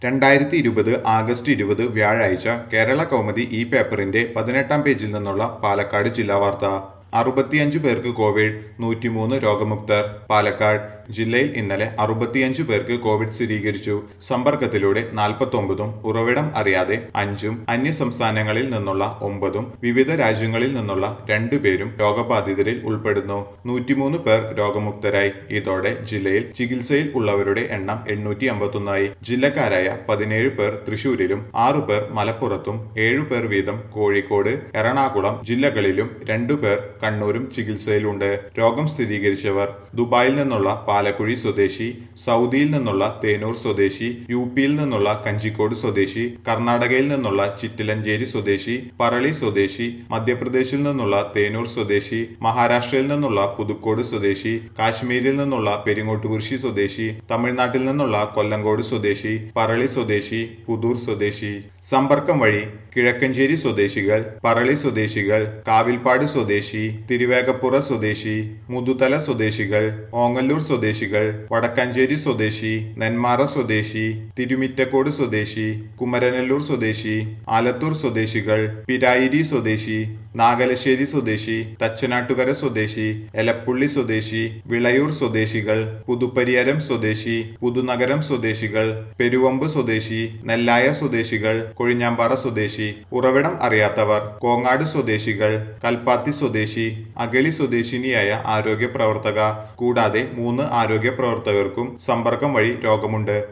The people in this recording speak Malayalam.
രണ്ടായിരത്തി ഇരുപത് ആഗസ്റ്റ് ഇരുപത് വ്യാഴാഴ്ച കേരള കൗമുദി ഈ പേപ്പറിന്റെ പതിനെട്ടാം പേജിൽ നിന്നുള്ള പാലക്കാട് ജില്ലാ വാർത്ത അറുപത്തിയഞ്ച് പേർക്ക് കോവിഡ് നൂറ്റിമൂന്ന് രോഗമുക്തർ പാലക്കാട് ജില്ലയിൽ ഇന്നലെ അറുപത്തിയഞ്ച് പേർക്ക് കോവിഡ് സ്ഥിരീകരിച്ചു സമ്പർക്കത്തിലൂടെ നാൽപ്പത്തൊമ്പതും ഉറവിടം അറിയാതെ അഞ്ചും അന്യ സംസ്ഥാനങ്ങളിൽ നിന്നുള്ള ഒമ്പതും വിവിധ രാജ്യങ്ങളിൽ നിന്നുള്ള രണ്ടുപേരും രോഗബാധിതരിൽ ഉൾപ്പെടുന്നു നൂറ്റിമൂന്ന് പേർ രോഗമുക്തരായി ഇതോടെ ജില്ലയിൽ ചികിത്സയിൽ ഉള്ളവരുടെ എണ്ണം എണ്ണൂറ്റി അമ്പത്തൊന്നായി ജില്ലക്കാരായ പതിനേഴ് പേർ തൃശൂരിലും ആറു പേർ മലപ്പുറത്തും ഏഴു പേർ വീതം കോഴിക്കോട് എറണാകുളം ജില്ലകളിലും രണ്ടു പേർ കണ്ണൂരും ചികിത്സയിലുണ്ട് രോഗം സ്ഥിരീകരിച്ചവർ ദുബായിൽ നിന്നുള്ള പാലക്കുഴി സ്വദേശി സൗദിയിൽ നിന്നുള്ള തേനൂർ സ്വദേശി യു പിയിൽ നിന്നുള്ള കഞ്ചിക്കോട് സ്വദേശി കർണാടകയിൽ നിന്നുള്ള ചിറ്റിലഞ്ചേരി സ്വദേശി പറളി സ്വദേശി മധ്യപ്രദേശിൽ നിന്നുള്ള തേനൂർ സ്വദേശി മഹാരാഷ്ട്രയിൽ നിന്നുള്ള പുതുക്കോട് സ്വദേശി കാശ്മീരിൽ നിന്നുള്ള പെരിങ്ങോട്ടുകുരിശി സ്വദേശി തമിഴ്നാട്ടിൽ നിന്നുള്ള കൊല്ലങ്കോട് സ്വദേശി പറളി സ്വദേശി പുതൂർ സ്വദേശി സമ്പർക്കം വഴി കിഴക്കഞ്ചേരി സ്വദേശികൾ പറളി സ്വദേശികൾ കാവിൽപ്പാട് സ്വദേശി തിരുവേഗപ്പുറ സ്വദേശി മുതുതല സ്വദേശികൾ ഓങ്ങല്ലൂർ സ്വദേശികൾ വടക്കഞ്ചേരി സ്വദേശി നെന്മാറ സ്വദേശി തിരുമിറ്റക്കോട് സ്വദേശി കുമരനെല്ലൂർ സ്വദേശി ആലത്തൂർ സ്വദേശികൾ പിരായിരി സ്വദേശി നാഗലശ്ശേരി സ്വദേശി തച്ചനാട്ടുകര സ്വദേശി എലപ്പുള്ളി സ്വദേശി വിളയൂർ സ്വദേശികൾ പുതുപ്പരിയരം സ്വദേശി പുതുനഗരം സ്വദേശികൾ പെരുവമ്പ് സ്വദേശി നെല്ലായ സ്വദേശികൾ കൊഴിഞ്ഞാമ്പാറ സ്വദേശി ഉറവിടം അറിയാത്തവർ കോങ്ങാട് സ്വദേശികൾ കൽപ്പാത്തി സ്വദേശി അഗളി സ്വദേശിനിയായ ആരോഗ്യ പ്രവർത്തക കൂടാതെ മൂന്ന് ആരോഗ്യ പ്രവർത്തകർക്കും സമ്പർക്കം വഴി രോഗമുണ്ട്